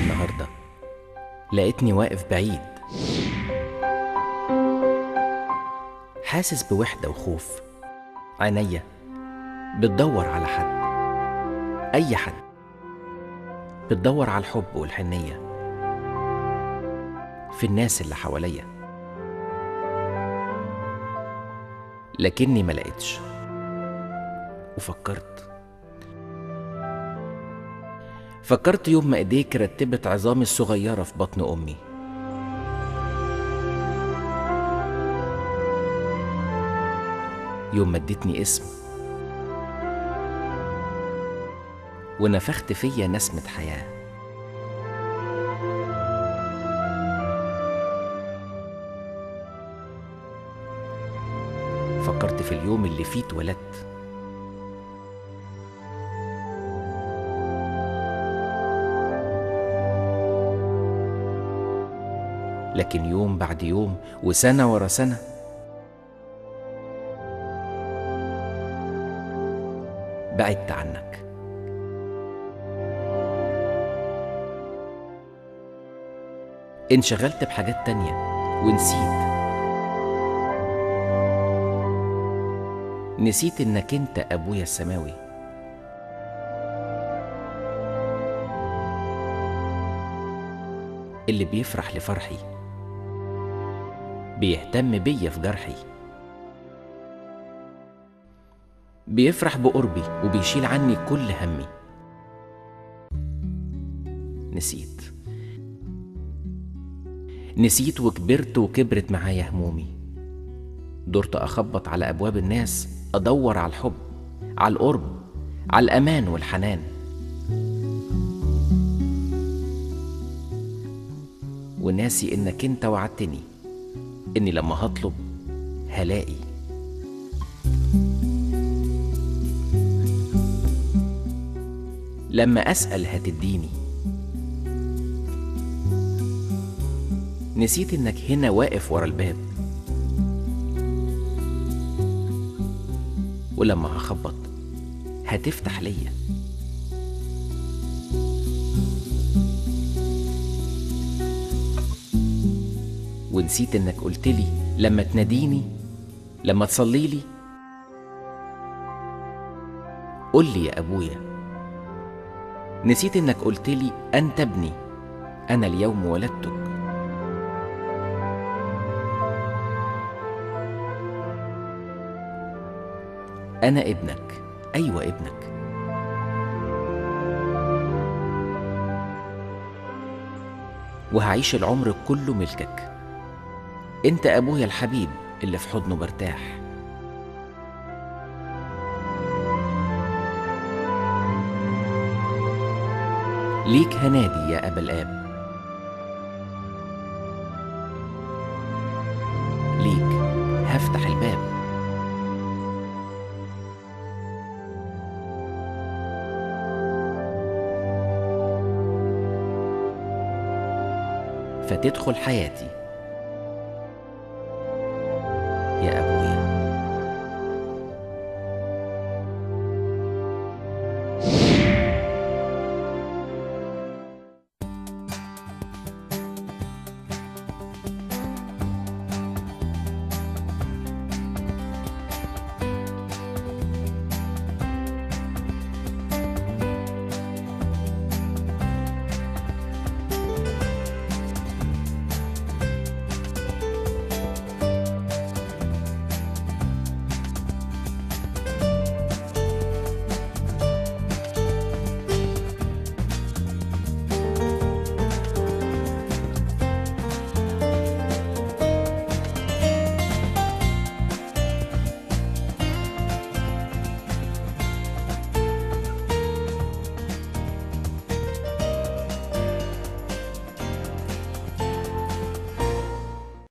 النهاردة لقيتني واقف بعيد حاسس بوحدة وخوف عينيا بتدور على حد أي حد بتدور على الحب والحنية في الناس اللي حواليا لكني ما لقيتش وفكرت فكرت يوم ما ايديك رتبت عظامي الصغيرة في بطن أمي يوم ما اديتني اسم ونفخت فيا نسمة حياة فكرت في اليوم اللي فيه اتولدت لكن يوم بعد يوم وسنة ورا سنة بعدت عنك انشغلت بحاجات تانية ونسيت نسيت انك انت ابويا السماوي اللي بيفرح لفرحي بيهتم بيا في جرحي بيفرح بقربي وبيشيل عني كل همي نسيت نسيت وكبرت وكبرت معايا همومي دورت أخبط على أبواب الناس أدور على الحب على القرب على الأمان والحنان وناسي إنك أنت وعدتني إني لما هطلب هلاقي لما أسأل هتديني نسيت إنك هنا واقف ورا الباب ولما هخبط هتفتح ليا ونسيت انك قلتلي لما تناديني لما تصليلي قول لي يا ابويا نسيت انك قلتلي انت ابني انا اليوم ولدتك انا ابنك ايوه ابنك وهعيش العمر كله ملكك انت ابويا الحبيب اللي في حضنه برتاح ليك هنادي يا ابا الاب ليك هفتح الباب فتدخل حياتي